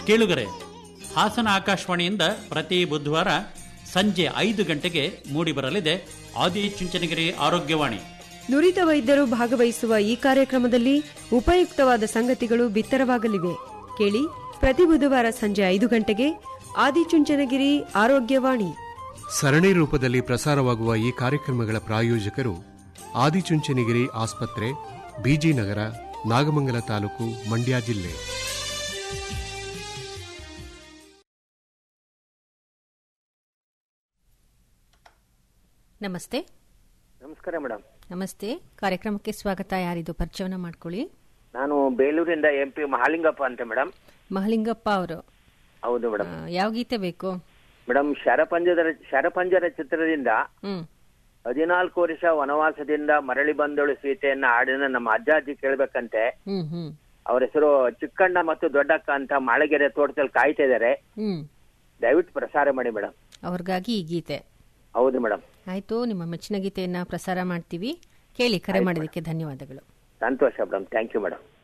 ಕೇಳುಗರೆ ಹಾಸನ ಆಕಾಶವಾಣಿಯಿಂದ ಪ್ರತಿ ಬುಧವಾರ ಸಂಜೆ ಐದು ಗಂಟೆಗೆ ಮೂಡಿಬರಲಿದೆ ಆದಿಚುಂಚನಗಿರಿ ಆರೋಗ್ಯವಾಣಿ ನುರಿತ ವೈದ್ಯರು ಭಾಗವಹಿಸುವ ಈ ಕಾರ್ಯಕ್ರಮದಲ್ಲಿ ಉಪಯುಕ್ತವಾದ ಸಂಗತಿಗಳು ಬಿತ್ತರವಾಗಲಿವೆ ಕೇಳಿ ಪ್ರತಿ ಬುಧವಾರ ಸಂಜೆ ಐದು ಗಂಟೆಗೆ ಆದಿಚುಂಚನಗಿರಿ ಆರೋಗ್ಯವಾಣಿ ಸರಣಿ ರೂಪದಲ್ಲಿ ಪ್ರಸಾರವಾಗುವ ಈ ಕಾರ್ಯಕ್ರಮಗಳ ಪ್ರಾಯೋಜಕರು ಆದಿಚುಂಚನಗಿರಿ ಆಸ್ಪತ್ರೆ ಬಿಜಿ ನಗರ ನಾಗಮಂಗಲ ತಾಲೂಕು ಮಂಡ್ಯ ಜಿಲ್ಲೆ ನಮಸ್ತೆ ನಮಸ್ಕಾರ ಮೇಡಮ್ ನಮಸ್ತೆ ಕಾರ್ಯಕ್ರಮಕ್ಕೆ ಸ್ವಾಗತ ಯಾರಿದು ಪರಿಚಯವನ್ನ ಮಾಡ್ಕೊಳ್ಳಿ ನಾನು ಬೇಲೂರಿಂದ ಎಂ ಪಿ ಮಹಾಲಿಂಗಪ್ಪ ಅಂತ ಮೇಡಮ್ ಮಹಲಿಂಗಪ್ಪ ಅವರು ಹೌದು ಮೇಡಮ್ ಯಾವ ಗೀತೆ ಬೇಕು ಮೇಡಮ್ ಶರಪಂಜರ ಶರಪಂಜರ ಚಿತ್ರದಿಂದ ಹ್ಮ್ ಹದಿನಾಲ್ಕು ವರ್ಷ ವನವಾಸದಿಂದ ಮರಳಿ ಬಂದಳು ಸೀತೆಯನ್ನ ಹಾಡಿನ ನಮ್ಮ ಅಜ್ಜಾಜಿ ಕೇಳ್ಬೇಕಂತೆ ಹ್ಮ್ ಹ್ಮ್ ಅವ್ರ ಹೆಸರು ಚಿಕ್ಕಣ್ಣ ಮತ್ತು ದೊಡ್ಡಕ್ಕ ಅಂತ ಮಾಳಗೆರೆ ತೋಟದಲ್ಲಿ ಕಾಯ್ತಾ ಇದಾರೆ ಹ್ಮ್ ದಯವಿಟ್ಟು ಪ್ರಸಾರ ಮಾಡಿ ಮೇಡಮ್ ಅವ್ರಿಗಾಗಿ ಈ ಗೀತೆ ಹೌದು ಮೇಡಮ್ ಆಯ್ತು ನಿಮ್ಮ ಮೆಚ್ಚಿನ ಗೀತೆಯನ್ನ ಪ್ರಸಾರ ಮಾಡ್ತೀವಿ ಕೇಳಿ ಕರೆ ಮಾಡೋದಕ್ಕೆ ಧನ್ಯವಾದಗಳು ಸಂತೋಷ ಮೇಡಮ್ ಥ್ಯಾಂಕ್ ಯು ಮೇಡಮ್